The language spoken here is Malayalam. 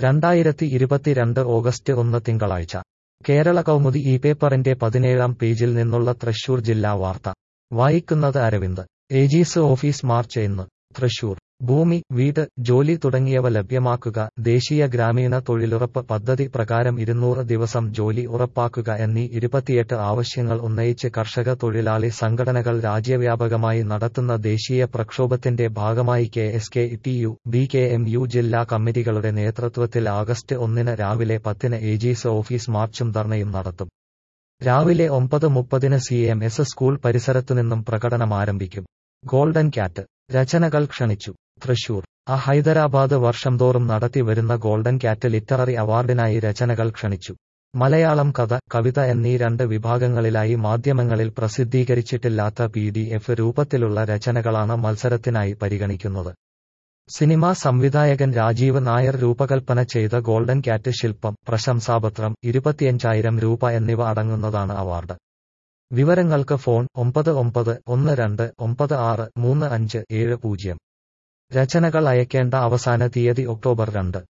രണ്ടായിരത്തി ഇരുപത്തിരണ്ട് ഓഗസ്റ്റ് ഒന്ന് തിങ്കളാഴ്ച കേരള കൗമുദി ഈ പേപ്പറിന്റെ പതിനേഴാം പേജിൽ നിന്നുള്ള തൃശൂർ ജില്ലാ വാർത്ത വായിക്കുന്നത് അരവിന്ദ് ഏജീസ് ഓഫീസ് മാർച്ച് ഇന്ന് തൃശൂർ ഭൂമി വീട് ജോലി തുടങ്ങിയവ ലഭ്യമാക്കുക ദേശീയ ഗ്രാമീണ തൊഴിലുറപ്പ് പദ്ധതി പ്രകാരം ഇരുന്നൂറ് ദിവസം ജോലി ഉറപ്പാക്കുക എന്നീ ഇരുപത്തിയെട്ട് ആവശ്യങ്ങൾ ഉന്നയിച്ച് കർഷക തൊഴിലാളി സംഘടനകൾ രാജ്യവ്യാപകമായി നടത്തുന്ന ദേശീയ പ്രക്ഷോഭത്തിന്റെ ഭാഗമായി K S K T U B K M U ജില്ലാ കമ്മിറ്റികളുടെ നേതൃത്വത്തിൽ ആഗസ്റ്റ് ഒന്നിന് രാവിലെ പത്തിന് ഏജീസ് ഓഫീസ് മാർച്ചും ധർണയും നടത്തും രാവിലെ ഒമ്പത് മുപ്പതിന് സി എം എസ് സ്കൂൾ പരിസരത്തുനിന്നും പ്രകടനം ആരംഭിക്കും ഗോൾഡൻ ക്യാറ്റ് രചനകൾ ക്ഷണിച്ചു തൃശൂർ അ ഹൈദരാബാദ് വർഷം തോറും നടത്തി വരുന്ന ഗോൾഡൻ ക്യാറ്റ് ലിറ്റററി അവാർഡിനായി രചനകൾ ക്ഷണിച്ചു മലയാളം കഥ കവിത എന്നീ രണ്ട് വിഭാഗങ്ങളിലായി മാധ്യമങ്ങളിൽ പ്രസിദ്ധീകരിച്ചിട്ടില്ലാത്ത പി ഡി എഫ് രൂപത്തിലുള്ള രചനകളാണ് മത്സരത്തിനായി പരിഗണിക്കുന്നത് സിനിമാ സംവിധായകൻ രാജീവ് നായർ രൂപകൽപ്പന ചെയ്ത ഗോൾഡൻ ക്യാറ്റ് ശില്പം പ്രശംസാപത്രം ഇരുപത്തിയഞ്ചായിരം രൂപ എന്നിവ അടങ്ങുന്നതാണ് അവാർഡ് വിവരങ്ങൾക്ക് ഫോൺ ഒമ്പത് ഒമ്പത് ഒന്ന് രണ്ട് ഒമ്പത് ആറ് മൂന്ന് അഞ്ച് ഏഴ് പൂജ്യം രചനകൾ അയക്കേണ്ട അവസാന തീയതി ഒക്ടോബർ രണ്ട്